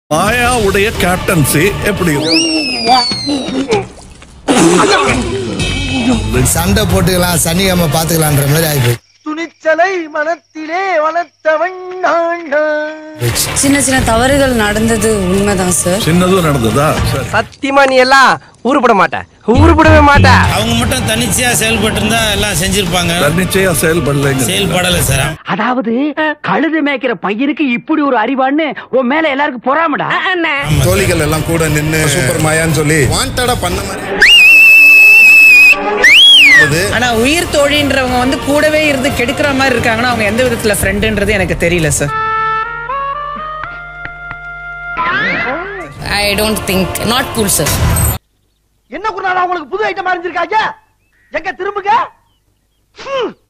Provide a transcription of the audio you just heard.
மாயாவுடைய captaincy எப்படி சண்டை போட்டுக்கலாம் சனிக்கிழமை பார்த்துக்கலான்ற மாதிரி ஆயிப்போச்சு துணிச்சலை மனத்திலே வளர்த்தவன் நான் சின்ன சின்ன தவறுகள் நடந்தது உண்மைதான் சார் சின்னதும் நடந்ததா சரி சத்தியமா நீ எல்லாம் உருப்பட மாட்ட உருப்படவே மாட்ட அவங்க மட்டும் தனிச்சையா செயல்பட்டு இருந்தா எல்லாம் செஞ்சிருப்பாங்க தன்னிச்சையா செயல்படலைங்க செயல்படல சார் அதாவது கழுது மேய்க்கிற பையனுக்கு இப்படி ஒரு அறிவான்னு உன் மேல எல்லாருக்கும் பொறாமடா தோழிகள் எல்லாம் கூட நின்று சூப்பர் மாயான்னு சொல்லி வாண்டடா பண்ண மாதிரி அது ஆனா உயிர் தோழின்றவங்க வந்து கூடவே இருந்து கெடுக்கிற மாதிரி இருக்காங்கன்னா அவங்க எந்த விதத்துல ஃப்ரெண்டுன்றது எனக்கு தெரியல sir I don't think not cool sir என்ன குருநாதா உங்களுக்கு புது ஐட்டம் அறிஞ்சிருக்காங்க எங்க திரும்புங்க